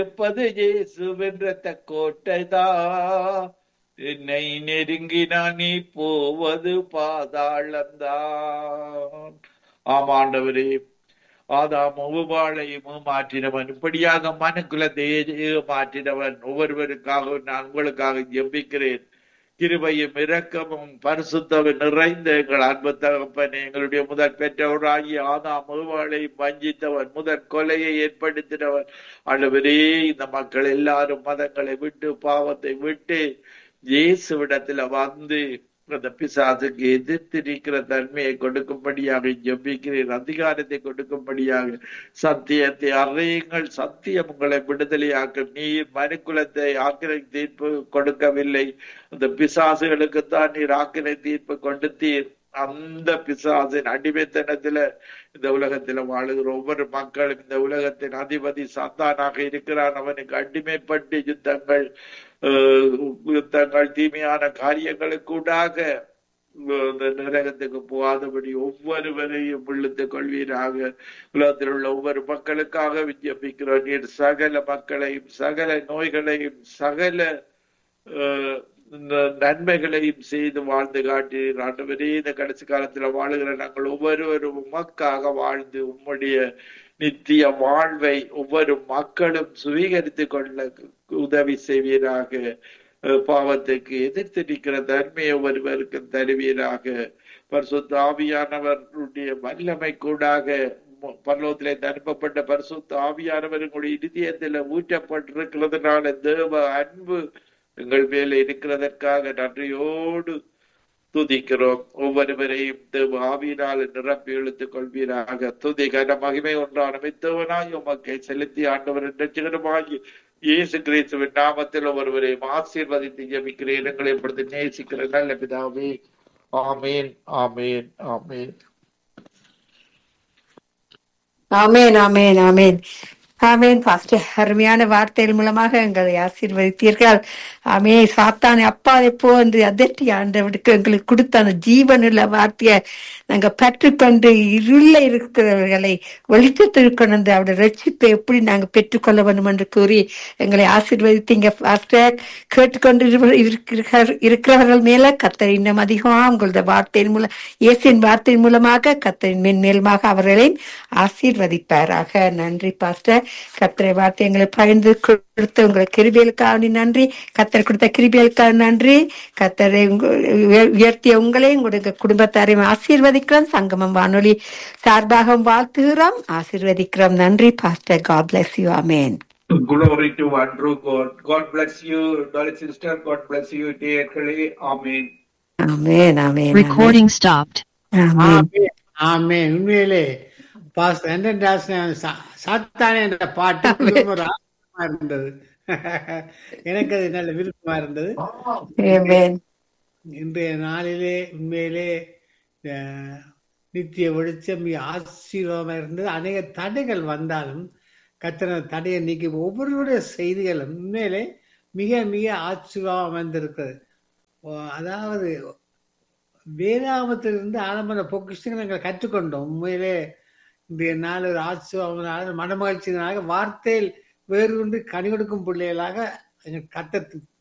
இருப்பது இயேசுவென்ற கோட்டைதான் என்னை நெருங்கினான் நீ போவது பாதாளந்தான் ஆமாண்டவரே ஆதாம் உபாளையும் மாற்றினவன் இப்படியாக மனுக்குலத்தையே மாற்றினவன் ஒவ்வொருவருக்காக நான் உங்களுக்காக ஜெபிக்கிறேன் கிருபையும் இரக்கமும் பரிசுத்தமும் நிறைந்த எங்கள் அன்பு தகப்பன் எங்களுடைய முதல் பெற்றவராகி ஆதாம் உபாளை வஞ்சித்தவன் முதல் கொலையை ஏற்படுத்தினவன் அல்லவரே இந்த மக்கள் எல்லாரும் மதங்களை விட்டு பாவத்தை விட்டு இயேசுவிடத்துல வந்து அந்த பிசாசுக்கு எதிர்த்து நிற்கிற தன்மையை கொடுக்கும்படியாக ஜெபிக்கிறேன் அதிகாரத்தை கொடுக்கும்படியாக சத்தியத்தை அறையுங்கள் சத்தியம் உங்களை விடுதலையாக்கும் நீர் மனுக்குலத்தை ஆக்கிரை தீர்ப்பு கொடுக்கவில்லை அந்த பிசாசுகளுக்குத்தான் நீர் ஆக்கிரை தீர்ப்பு கொடுத்தீர் அந்த பிசாசின் அடிமைத்தனத்துல இந்த உலகத்துல வாழுகிற ஒவ்வொரு மக்களும் இந்த உலகத்தின் அதிபதி சந்தானாக இருக்கிறான் அவனுக்கு அடிமைப்பட்டு யுத்தங்கள் யுத்தங்கள் தீமையான காரியங்களுக்கூடாக இந்த நரகத்துக்கு போகாதபடி ஒவ்வொருவரையும் விழுத்துக் கொள்வீராக உலகத்தில் உள்ள ஒவ்வொரு மக்களுக்காக விஞ்ஞப்பிக்கிறோம் நீர் சகல மக்களையும் சகல நோய்களையும் சகல நன்மைகளையும் செய்து வாழ்ந்து காட்டி ஆண்டவரே இந்த கடைசி காலத்துல வாழுகிற நாங்கள் ஒவ்வொருவரும் உமக்காக வாழ்ந்து உம்முடைய நித்திய வாழ்வை ஒவ்வொரு மக்களும் சுவீகரித்து கொள்ள உதவி செய்வீராக பாவத்துக்கு எதிர்த்து நிற்கிற தன்மையை ஒருவருக்கும் தருவீராக பரிசுத்த ஆவியானவருடைய வல்லமை கூடாக பரலோகத்திலே அனுப்பப்பட்ட பரிசுத்த ஆவியானவர்களுடைய இதயத்துல ஊற்றப்பட்டிருக்கிறதுனால தேவ அன்பு எங்கள் மேல இருக்கிறதற்காக நன்றியோடு துதிக்கிறோம் ஒவ்வொருவரையும் தேவ ஆவியினால் நிரப்பி இழுத்துக் கொள்வீராக துதி கன மகிமை ஒன்றான மித்தவனாய் உமக்கை செலுத்தி ஆண்டவர் ரட்சகரமாகி இயேசு கிறிஸ்துவின் நாமத்தில் ஒருவரையும் ஆசீர்வதித்து ஜபிக்கிறேன் எங்களை இப்பொழுது நேசிக்கிற நல்ல பிதாவே ஆமேன் ஆமேன் ஆமேன் ஆமேன் ஆமேன் ஆமேன் ஆமேன் பாஸ்டர் அருமையான வார்த்தைகள் மூலமாக எங்களை ஆசீர்வதித்தீர்கள் ஆமே சாத்தானே அப்பா எப்போ வந்து அதட்டி ஆண்டவருக்கு எங்களுக்கு கொடுத்த அந்த ஜீவனுள்ள வார்த்தையை நாங்க பெற்றுக்கொண்டு இருள இருக்கிறவர்களை வெளிச்சத்திற்கு கொண்டு வந்து அவருடைய ரட்சிப்பை எப்படி நாங்க பெற்றுக்கொள்ள வேண்டும் என்று கூறி எங்களை ஆசீர்வதித்தீங்க பாஸ்டர் கேட்டுக்கொண்டு இருக்கிறவர்கள் மேல கத்தர் இன்னும் அதிகமா உங்களது வார்த்தையின் மூலம் இயேசின் வார்த்தையின் மூலமாக கத்தரின் மென்மேலுமாக அவர்களையும் ஆசீர்வதிப்பாராக நன்றி பாஸ்டர் கத்தரை வார்த்தை எங்களை பகிர்ந்து கொடுத்த உங்களை கிருபியலுக்காக நன்றி கத்தர் கொடுத்த கிருபியலுக்காக நன்றி கத்தரை உயர்த்திய உங்களையும் உங்களுடைய குடும்பத்தாரையும் ஆசீர்வதிக்கிறோம் சங்கமம் வானொலி சார்பாக வாழ்த்துகிறோம் ஆசீர்வதிக்கிறோம் நன்றி pastor God bless you amen Glory to one true God. God bless you, darling sister. God bless you, dear Amen. Amen amen Recording stopped. Amen amen உண்மையிலே பாஸ் சாத்தானே என்ற பாட்டு ஒரு ஆச்சரியமா இருந்தது எனக்கு அது நல்ல விருப்பமா இருந்தது ஆமேன் இன்றைய நாளிலே உண்மையிலே அஹ், நித்திய வெளிச்சம் மிக ஆசீர்வாதமா இருந்தது அநேக தடைகள் வந்தாலும் கத்திர தடையை நீக்கி ஒவ்வொருவருடைய செய்திகளும் உண்மையிலே மிக மிக ஆசீர்வாதம் அமைந்திருக்கிறது ஓ, அதாவது வேதாமத்திலிருந்து ஆரம்ப பொக்கிஷங்களை நாங்கள் கற்றுக்கொண்டோம் உண்மையிலே இன்றைய நாள் ஒரு ஆசீர்வாதம் மனமகிழ்ச்சியினாக வார்த்தையில் வேறு கொண்டு கனி கொடுக்கும் பிள்ளைகளாக எங்கள் கத்த